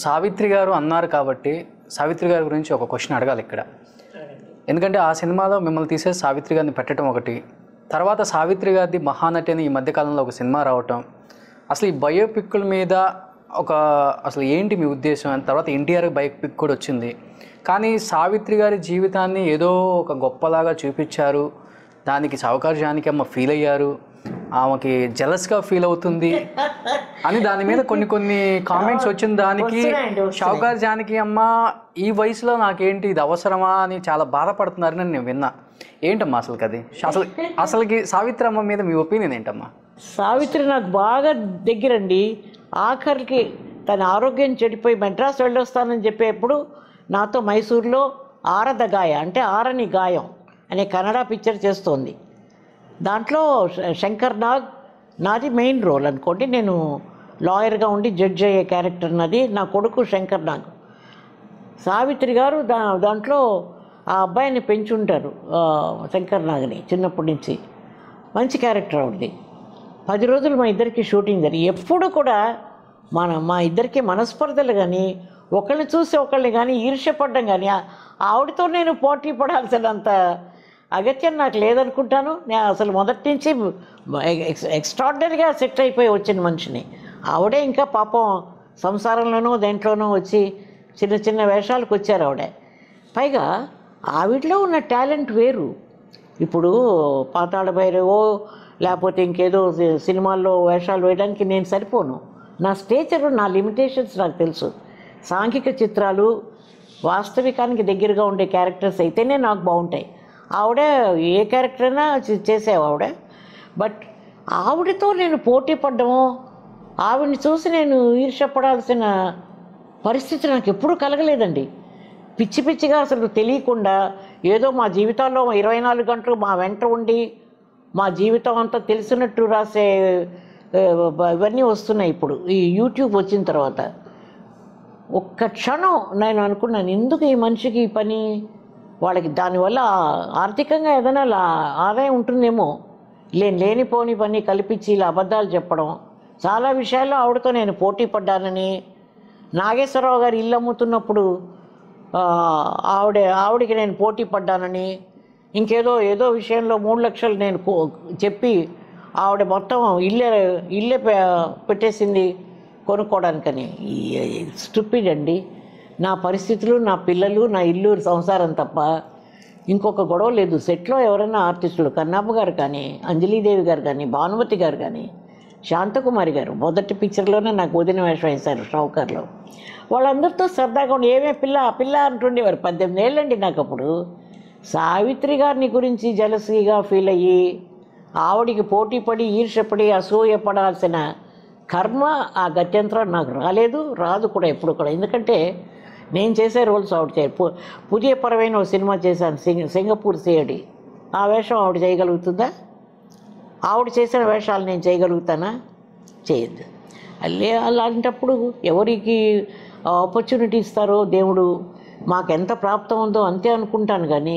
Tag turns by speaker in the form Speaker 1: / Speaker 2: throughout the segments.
Speaker 1: సావిత్రి గారు అన్నారు కాబట్టి సావిత్రి గారి గురించి ఒక క్వశ్చన్ అడగాలి ఇక్కడ ఎందుకంటే ఆ సినిమాలో మిమ్మల్ని తీసే సావిత్రి గారిని పెట్టడం ఒకటి తర్వాత సావిత్రి గారిది మహానటి అని ఈ మధ్యకాలంలో ఒక సినిమా రావటం అసలు ఈ బయోపిక్ల మీద ఒక అసలు ఏంటి మీ ఉద్దేశం అని తర్వాత ఎన్టీఆర్ బయోపిక్ కూడా వచ్చింది కానీ సావిత్రి గారి జీవితాన్ని ఏదో ఒక గొప్పలాగా చూపించారు దానికి సావుకారు జానికి అమ్మ ఫీల్ అయ్యారు ఆమెకి జలస్గా ఫీల్ అవుతుంది అని దాని మీద కొన్ని కొన్ని కామెంట్స్ వచ్చిన దానికి
Speaker 2: వస్తున్నాయండి, వస్తున్నాయి.
Speaker 1: షౌకార్ జానకి అమ్మ ఈ వయసులో నాకేంటి ఇది అవసరమా అని చాలా బాధపడుతున్నారని నేను విన్నా ఏంటమ్మా అసలు అది అసలు అసలుకి సావిత్రి అమ్మ మీద మీ ఒపీనియన్ ఏంటమ్మా
Speaker 2: సావిత్రి నాకు బాగా దగ్గరండి ఆఖరికి తన ఆరోగ్యం చెడిపోయి మెడ్రాస్ వెళ్ళొస్తానని చెప్పేప్పుడు నాతో మైసూర్లో ఆరద గాయ అంటే ఆరని గాయం అనే కన్నడ పిక్చర్ చేస్తోంది దాంట్లో శ- శంకర్ నాగ్ నాది మెయిన్ రోల్ అనుకోండి నేను లాయర్గా ఉండి జడ్జ్ అయ్యే క్యారెక్టర్ నాది నా కొడుకు శంకర్ నాగ్ సావిత్రి గారు దా దాంట్లో ఆ అబ్బాయిని పెంచుంటారు ఆ, శంకర్ నాగ్ని చిన్నప్పటి నుంచి మంచి క్యారెక్టర్ ఆవిడది పది రోజులు మా ఇద్దరికి షూటింగ్ జరిగి ఎప్పుడు కూడా మన మా ఇద్దరికి మనస్పర్ధలు కానీ ఒకళ్ళని చూసి ఒకళ్ళని కానీ ఈర్ష్యపడడం కానీ ఆ- ఆవిడతో నేను పోటీ పడాల్సినంత అగత్యం నాకు లేదనుకుంటాను నేను అసలు మొదటి నుంచి ఎక్స్ ఎక్స్ట్రాడినరీగా సెట్ అయిపోయి వచ్చిన మనిషిని ఆవిడే ఇంకా పాపం సంసారంలోనూ దేంట్లోనూ వచ్చి చిన్న చిన్న వేషాలకు వచ్చారు ఆవిడ పైగా ఆవిడలో ఉన్న టాలెంట్ వేరు ఇప్పుడు పాతాళ భైరవో లేకపోతే ఇంకేదో సి- సినిమాల్లో వేషాలు వేయడానికి నేను సరిపోను నా స్టేచర్ నా లిమిటేషన్స్ నాకు తెలుసు సాంఘిక చిత్రాలు వాస్తవికానికి దగ్గరగా ఉండే క్యారెక్టర్స్ అయితేనే నాకు బాగుంటాయి ఆవిడ ఏ క్యారెక్టర్ అయినా చే- చేసావు ఆవిడ బట్ ఆవిడతో నేను పోటీ పడ్డము ఆవిడని చూసి నేను ఈర్షపడాల్సిన పరిస్థితి నాకు ఎప్పుడూ కలగలేదండి పిచ్చి పిచ్చిగా అసలు తెలియకుండా ఏదో మా జీవితాల్లో ఇరవై నాలుగు గంటలు మా వెంట ఉండి మా జీవితం అంతా తెలిసినట్టు రాసే ఆ, ఇవన్నీ వస్తున్నాయి ఇప్పుడు ఈ యూట్యూబ్ వచ్చిన తర్వాత ఒక్క క్షణం నేను అనుకున్నాను ఎందుకు ఈ మనిషికి ఈ పని వాళ్ళకి దానివల్ల ఆర్థికంగా ఏదైనా లా- ఆదాయం ఉంటుందేమో లేని లేనిపోని పని కల్పించి ఇలా అబద్ధాలు చెప్పడం చాలా విషయాల్లో ఆవిడతో నేను పోటీ పడ్డానని నాగేశ్వరరావు గారు ఇల్లు అమ్ముతున్నప్పుడు ఆ, ఆవిడ ఆవిడకి నేను పోటీ పడ్డానని ఇంకేదో ఏదో విషయంలో మూడు లక్షలు నేను కో- చెప్పి ఆవిడ మొత్తం ఇల్లే ఇల్లే పె- పెట్టేసింది కొనుక్కోవడానికని స్టూపిడ్ అండి నా పరిస్థితులు నా పిల్లలు నా ఇల్లు సంసారం తప్ప ఇంకొక గొడవ లేదు సెట్లో ఎవరైనా ఆర్టిస్టులు కన్నప్ప గారు కానీ అంజలీదేవి గారు కానీ భానుమతి గారు కానీ శాంతకుమారి గారు మొదటి పిక్చర్లోనే నాకు వదిన వేషం వేశారు షౌకర్లో వాళ్ళందరితో సరదాగా ఉండి ఏమే పిల్ల ఆ పిల్ల అంటుండేవారు పద్దెనిమిది ఏళ్ళండి నాకు అప్పుడు సావిత్రి గారిని గురించి జలసీగా ఫీల్ అయ్యి ఆవిడికి పోటీ పడి ఈర్షపడి అసూయపడాల్సిన కర్మ ఆ గత్యంతరం నాకు రాలేదు రాదు కూడా ఎప్పుడు కూడా ఎందుకంటే నేను చేసే రోల్స్ ఆవిడ చేయ పు- పుതിയ పరమైన ఒక సినిమా చేశాను సింగ సింగపూర్ సేయడి ఆ వేషం ఆవిడ చేయగలుగుతుందా ఆవిడ చేసిన వేషాలు నేను చేయగలుగుతానా చేయొద్దు అల్లే అలాంటప్పుడు ఎవరికి ఆపర్చునిటీ ఇస్తారో దేవుడు మాకెంత ప్రాప్తం ఉందో అంతే అనుకుంటాను కానీ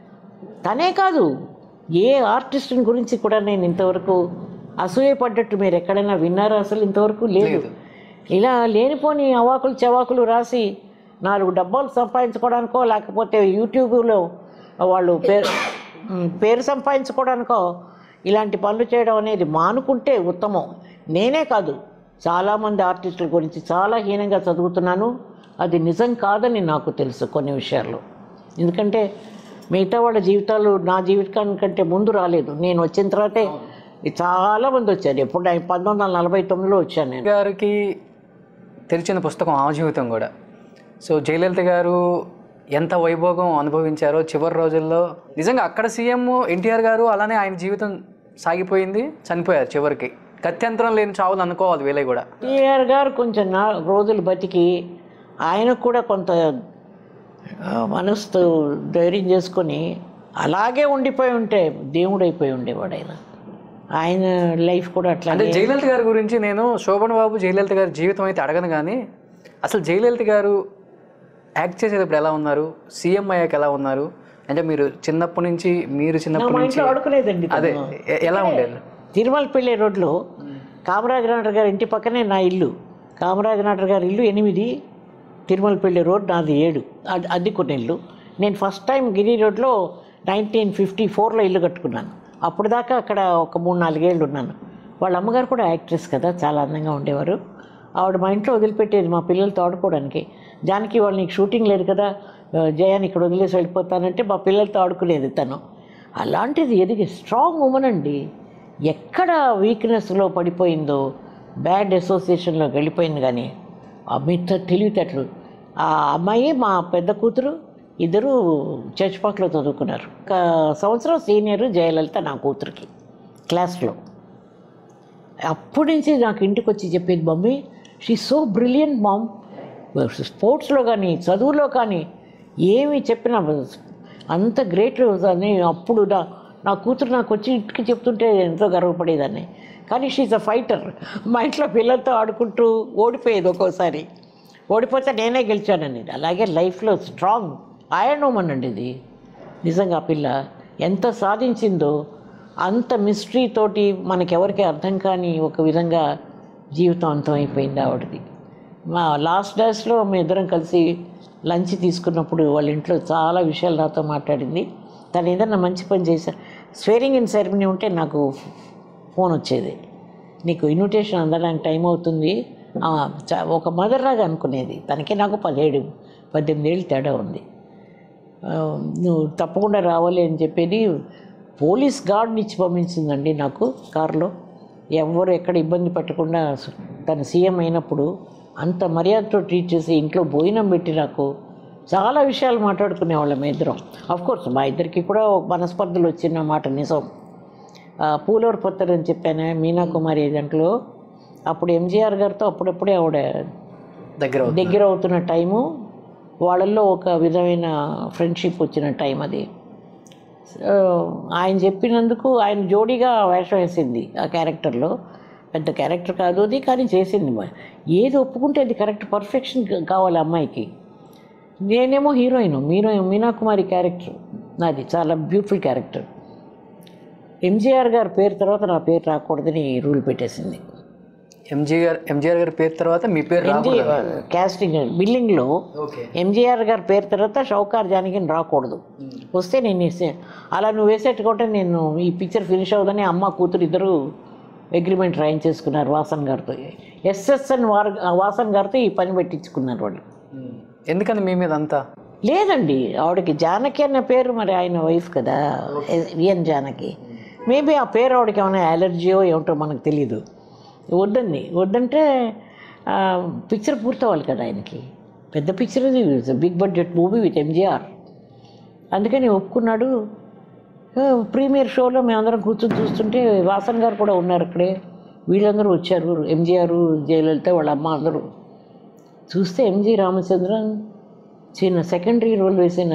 Speaker 2: తనే కాదు ఏ ఆర్టిస్ట్ని గురించి కూడా నేను ఇంతవరకు అసూయపడ్డట్టు మీరు ఎక్కడైనా విన్నారా అసలు ఇంతవరకు లేదు
Speaker 1: లేదు.
Speaker 2: ఇలా లేనిపోని అవాకులు చవాకులు రాసి నాలుగు డబ్బాలు సంపాదించుకోవడానికో లేకపోతే యూట్యూబ్లో వాళ్ళు పేరు ఉమ్, పేరు సంపాదించుకోవడానికో ఇలాంటి పనులు చేయడం అనేది మానుకుంటే ఉత్తమం నేనే కాదు చాలామంది ఆర్టిస్టుల గురించి చాలా హీనంగా చదువుతున్నాను అది నిజం కాదని నాకు తెలుసు కొన్ని విషయాల్లో ఎందుకంటే మిగతా వాళ్ళ జీవితాలు నా జీవితానికంటే ముందు రాలేదు నేను వచ్చిన తర్వాతే చాలా మంది వచ్చారు ఎప్పుడు నేను పంతొమ్మిది వందల నలభై తొమ్మిదిలో వచ్చాను నేను
Speaker 1: గారికి తెరిచిన పుస్తకం ఆ జీవితం కూడా సో జయలలిత గారు ఎంత వైభోగం అనుభవించారో చివరి రోజుల్లో నిజంగా అక్కడ సీఎం ఎన్టీఆర్ గారు అలానే ఆయన జీవితం సాగిపోయింది చనిపోయారు చివరికి గత్యంతరం లేని చావులు అనుకోవాలి వీళ్ళే కూడా
Speaker 2: టీఆర్ గారు కొంచెం నా రోజులు బతికి ఆయనకు కూడా కొంత ఆ, మనసుతో ధైర్యం చేసుకొని అలాగే ఉండిపోయి ఉంటే దేవుడు అయిపోయి ఉండేవాడు ఆయన ఆయన లైఫ్ కూడా
Speaker 1: అంటే
Speaker 2: అట్లాగే
Speaker 1: జయలలిత గారి గురించి నేను శోభన్ బాబు జయలలిత గారి జీవితం అయితే అడగను కానీ అసలు జయలలిత గారు యాక్ట్ చేసేటప్పుడు ఎలా ఉన్నారు సీఎం అయ్యాక ఎలా ఉన్నారు అంటే మీరు చిన్నప్పటి నుంచి మీరు
Speaker 2: నా
Speaker 1: చిన్నప్పటి
Speaker 2: మా
Speaker 1: నుంచి
Speaker 2: ఇంట్లో ఆడుకునేదండి
Speaker 1: అదే
Speaker 2: తను.
Speaker 1: ఎ- ఎలా ఉండేది
Speaker 2: తిరుమల పెళ్ళే రోడ్లో కామరాజ్ నాటర్ గారి ఇంటి పక్కనే నా ఇల్లు కామరాజ్ నాటర్ గారి ఇల్లు ఎనిమిది తిరుమలపల్లి రోడ్ నాది ఏడు అది అద్దెకున్న ఇల్లు నేను ఫస్ట్ టైం గిరి రోడ్లో నైన్టీన్ ఫిఫ్టీ ఫోర్లో ఇల్లు కట్టుకున్నాను అప్పుడు దాకా అక్కడ ఒక మూడు నాలుగేళ్ళు ఉన్నాను వాళ్ళ అమ్మగారు కూడా యాక్ట్రెస్ కదా చాలా అందంగా ఉండేవారు ఆవిడ మా ఇంట్లో వదిలిపెట్టేది మా పిల్లలతో ఆడుకోవడానికి జానకి వాళ్ళు నీకు షూటింగ్ లేదు కదా ఆ, జయాన్ని ఇక్కడ వదిలేసి వెళ్ళిపోతానంటే మా పిల్లలతో ఆడుకునేది తను అలాంటిది ఎదిగి స్ట్రాంగ్ ఉమెన్ అండి ఎక్కడ వీక్నెస్లో పడిపోయిందో బ్యాడ్ అసోసియేషన్లోకి వెళ్ళిపోయింది కానీ ఆ మిత్త తెలివితేటలు ఆ అమ్మాయి మా పెద్ద కూతురు ఇద్దరు చర్చిపాక్లో చదువుకున్నారు ఒక సంవత్సరం సీనియర్ జయలలిత నా కూతురికి క్లాస్లో అప్పటి నుంచి నాకు ఇంటికి వచ్చి చెప్పేది mummy she so brilliant mom స్పోర్ట్స్లో కానీ చదువులో కానీ ఏమి చెప్పినా అంత గ్రేట్ అని అప్పుడు నా నా కూతురు నాకు వచ్చి ఇంటికి చెప్తుంటే ఎంతో గర్వపడేదాన్ని కానీ షీజ్ అ ఫైటర్ మా ఇంట్లో పిల్లలతో ఆడుకుంటూ ఓడిపోయేది ఒక్కోసారి ఓడిపోతే నేనే గెలిచానని అలాగే లైఫ్లో స్ట్రాంగ్ ఆయనోమన్ అండి ఇది నిజంగా ఆ పిల్ల ఎంత సాధించిందో అంత మిస్టరీ తోటి మనకెవరికి అర్థం కాని ఒక విధంగా జీవితం అంతం అయిపోయింది ఆవిడది మా లాస్ట్ డేస్లో మేము ఇద్దరం కలిసి లంచ్ తీసుకున్నప్పుడు వాళ్ళ ఇంట్లో చాలా విషయాలు నాతో మాట్లాడింది తను ఏదన్నా మంచి పని చేశా స్వేరింగ్ ఇన్ సెరమనీ ఉంటే నాకు ఫోన్ వచ్చేది నీకు ఇన్విటేషన్ అందడానికి టైం అవుతుంది ఆ, చ- ఒక మదర్ లాగా అనుకునేది తనకి నాకు పదిహేడు పద్దెనిమిది ఏళ్ళు తేడా ఉంది ఆ, నువ్వు తప్పకుండా రావాలి అని చెప్పేది పోలీస్ గార్డ్ని ఇచ్చి పంపించిందండి నాకు కారులో ఎవరు ఎక్కడ ఇబ్బంది పెట్టకుండా తను సీఎం అయినప్పుడు అంత మర్యాదతో ట్రీట్ చేసి ఇంట్లో భోజనం పెట్టి నాకు చాలా విషయాలు మాట్లాడుకునేవాళ్ళం ఇద్దరం కోర్స్ మా ఇద్దరికి కూడా మనస్పర్ధలు వచ్చిన మాట నిజం ఆ, పూలూరు పొత్తర్ అని చెప్పాను మీనా కుమారి దాంట్లో అప్పుడు ఎంజీఆర్ గారితో అప్పుడప్పుడే ఆవిడ
Speaker 1: దగ్గర అవుతుంది.
Speaker 2: దగ్గర అవుతున్న టైము వాళ్ళల్లో ఒక విధమైన ఫ్రెండ్షిప్ వచ్చిన టైం అది సో, ఆయన చెప్పినందుకు ఆయన జోడీగా వేషం వేసింది ఆ క్యారెక్టర్లో పెద్ద క్యారెక్టర్ కాదు అది కానీ చేసింది మరి. ఏది ఒప్పుకుంటే అది కరెక్ట్ పర్ఫెక్షన్ కావాలి అమ్మాయికి నేనేమో హీరోయిన్ మీరో మీనా కుమారి క్యారెక్టర్ నాది చాలా బ్యూటిఫుల్ క్యారెక్టర్ ఎంజీఆర్ గారి పేరు తర్వాత నా పేరు రాకూడదని రూల్ పెట్టేసింది
Speaker 1: ఎంజీఆర్ ఎంజీఆర్ గారి పేరు తర్వాత మీ పేరు
Speaker 2: ఎంజీ
Speaker 1: రాకూడదు
Speaker 2: క్యాస్టింగ్ బిల్లింగ్లో
Speaker 1: ఓకే
Speaker 2: ఎంజీఆర్ గారి పేరు తర్వాత షౌకార్ జానకి రాకూడదు వస్తే నేను వేసే అలా నువ్వు వేసేట్టుకుంటే నేను ఈ పిక్చర్ ఫినిష్ అవుదని అమ్మ కూతురు ఇద్దరు అగ్రిమెంట్ రాయించేసుకున్నారు వాసన్ గారితో ఎస్ఎస్ఎన్ వార్ వాసన్ గారితో ఈ పని పెట్టించుకున్నారు వాళ్ళు
Speaker 1: ఎందుకని మీ మీద అంతా
Speaker 2: లేదండి ఆవిడకి జానకి అన్న పేరు మరి ఆయన వైఫ్ కదా విఎన్ జానకి మేబీ ఆ పేరు ఆవిడకి ఏమైనా అలర్జీయో ఏమిటో మనకు తెలియదు వద్దండి వద్దంటే పిక్చర్ పూర్తవ్వాలి కదా ఆయనకి పెద్ద పిక్చర్ ఇది big budget movie with MGR అందుకని ఒప్పుకున్నాడు ప్రీమియర్ షోలో మేమందరం కూర్చొని చూస్తుంటే వాసన్ గారు కూడా ఉన్నారు అక్కడే వీళ్ళందరూ వచ్చారు ఎంజిఆర్ జయలలిత వాళ్ళ అమ్మ అందరూ చూస్తే ఎంజి రామచంద్రన్ చిన్న సెకండరీ రోల్ వేసిన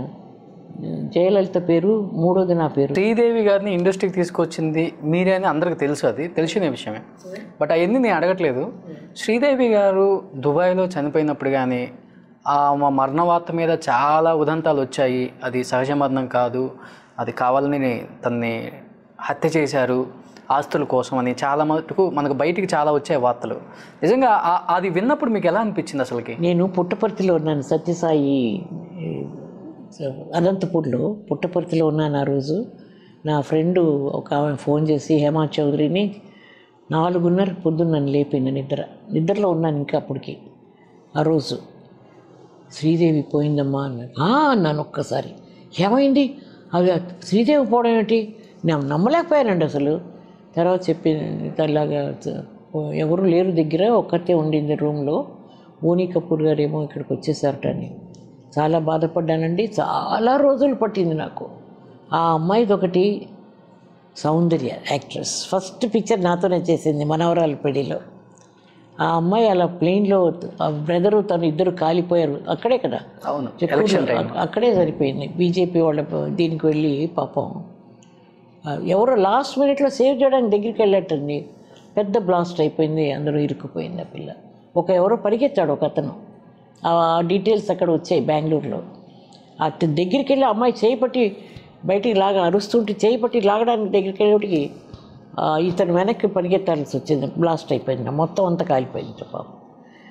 Speaker 2: జయలలిత పేరు మూడోది నా పేరు
Speaker 1: శ్రీదేవి గారిని ఇండస్ట్రీకి తీసుకొచ్చింది మీరే అని అందరికి తెలుసు అది తెలిసిన విషయమే బట్ అవన్నీ నేను అడగట్లేదు శ్రీదేవి గారు దుబాయ్లో చనిపోయినప్పుడు కానీ ఆ మా మరణ వార్త మీద చాలా ఉదంతాలు వచ్చాయి అది సహజ మరణం కాదు అది కావాలని తన్ని హత్య చేశారు ఆస్తుల కోసం అని చాలా మటుకు మనకు బయటికి చాలా వచ్చాయి వార్తలు నిజంగా ఆ- అది విన్నప్పుడు మీకు ఎలా అనిపించింది అసలుకి
Speaker 2: నేను పుట్టపర్తిలో ఉన్నాను సత్యసాయి ఏ, అనంతపూర్లో పుట్టపర్తిలో ఉన్నాను ఆ రోజు నా ఫ్రెండు ఒక ఆమె ఫోన్ చేసి హేమా చౌదరిని నాలుగున్నర పొద్దున్న నన్ను లేపింది నిద్ర నిద్రలో ఉన్నాను ఇంకా అప్పటికి ఆ రోజు శ్రీదేవి పోయిందమ్మా అన్నాడు "ఆ" అన్నాను ఒక్కసారి ఏమైంది అది శ్రీదేవి పోవడం ఏంటి నేను నమ్మలేకపోయానండి అసలు తర్వాత చెప్పి అలాగా ఎవరు లేరు దగ్గర ఒక్కతే ఉండింది రూమ్లో బోనీ కపూర్ గారు ఏమో ఇక్కడికి వచ్చేసారట అని చాలా బాధపడ్డానండి చాలా రోజులు పట్టింది నాకు ఆ అమ్మాయిది ఒకటి సౌందర్య యాక్ట్రెస్ ఫస్ట్ పిక్చర్ నాతోనే చేసింది మనవరాల పెళ్లిలో ఆ అమ్మాయి అలా ప్లేన్లో ఆ బ్రదరు తను ఇద్దరు కాలిపోయారు అక్కడే కదా
Speaker 1: అవును
Speaker 2: చెక్కూరులో
Speaker 1: ఎలక్షన్ టైం
Speaker 2: అక్- అక్కడే సరిపోయింది బీజేపీ వాళ్ళ ప- దీనికి వెళ్ళి పాపం ఆ, ఎవరో లాస్ట్ మినిట్లో సేవ్ చేయడానికి దగ్గరికి వెళ్ళటండి పెద్ద బ్లాస్ట్ అయిపోయింది అందరూ ఇరుక్కుపోయింది ఆ పిల్ల ఒక ఎవరో పరిగెత్తాడు ఒక అతను ఆ డీటెయిల్స్ అక్కడ వచ్చాయి బెంగళూరులో అటు దగ్గరికి వెళ్ళి అమ్మాయి చేయి పట్టి బయటికి లాగా అరుస్తుంటే చేయి పట్టి లాగడానికి దగ్గరికి వెళ్ళేటికి ఇతను వెనక్కి పరిగెత్తాల్సి వచ్చింది బ్లాస్ట్ అయిపోయింది మొత్తం అంతా కాలిపోయింది పాపం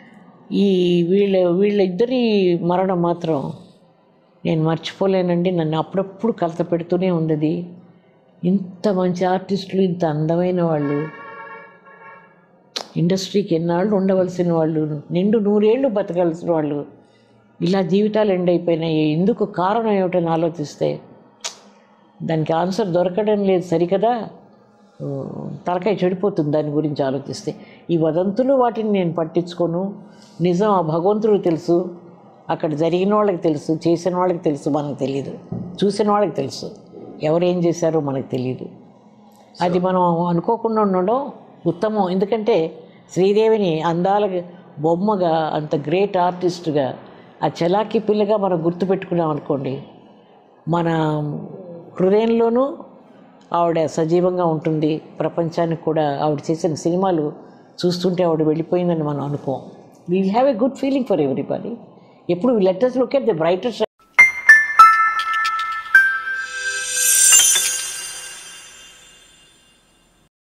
Speaker 2: ఈ వీళ్ళ వీళ్ళిద్దరి మరణం మాత్రం నేను మర్చిపోలేనండి నన్ను అప్పుడప్పుడు కలత పెడుతూనే ఉన్నది ఇంత మంచి ఆర్టిస్టులు ఇంత అందమైన వాళ్ళు ఇండస్ట్రీకి ఎన్నాళ్ళు ఉండవలసిన వాళ్ళు నిండు నూరేళ్ళు బతకాల్సిన వాళ్ళు ఇలా జీవితాలు ఎండ్ అయిపోయినాయి ఎందుకు కారణం ఏమిటని ఆలోచిస్తే దానికి ఆన్సర్ దొరకడం లేదు సరికదా ఓ, తలకాయ చెడిపోతుంది దాని గురించి ఆలోచిస్తే ఈ వదంతులు వాటిని నేను పట్టించుకోను నిజం ఆ భగవంతుడికి తెలుసు అక్కడ జరిగిన వాళ్ళకి తెలుసు చేసిన వాళ్ళకి తెలుసు మనకు తెలియదు చూసిన వాళ్ళకి తెలుసు ఎవరు ఏం చేశారో మనకు తెలియదు అది మనం అనుకోకుండా ఉండడం ఉత్తమం ఎందుకంటే శ్రీదేవిని అందాల బొమ్మగా అంత గ్రేట్ ఆర్టిస్ట్గా ఆ చలాకీ పిల్లగా మనం గుర్తుపెట్టుకున్నాం అనుకోండి మన హృదయంలోనూ ఆవిడ సజీవంగా ఉంటుంది ప్రపంచానికి కూడా ఆవిడ చేసిన సినిమాలు చూస్తుంటే ఆవిడ వెళ్ళిపోయిందని మనం అనుకోం we have a good feeling for everybody ఎప్పుడు letters look at the brighter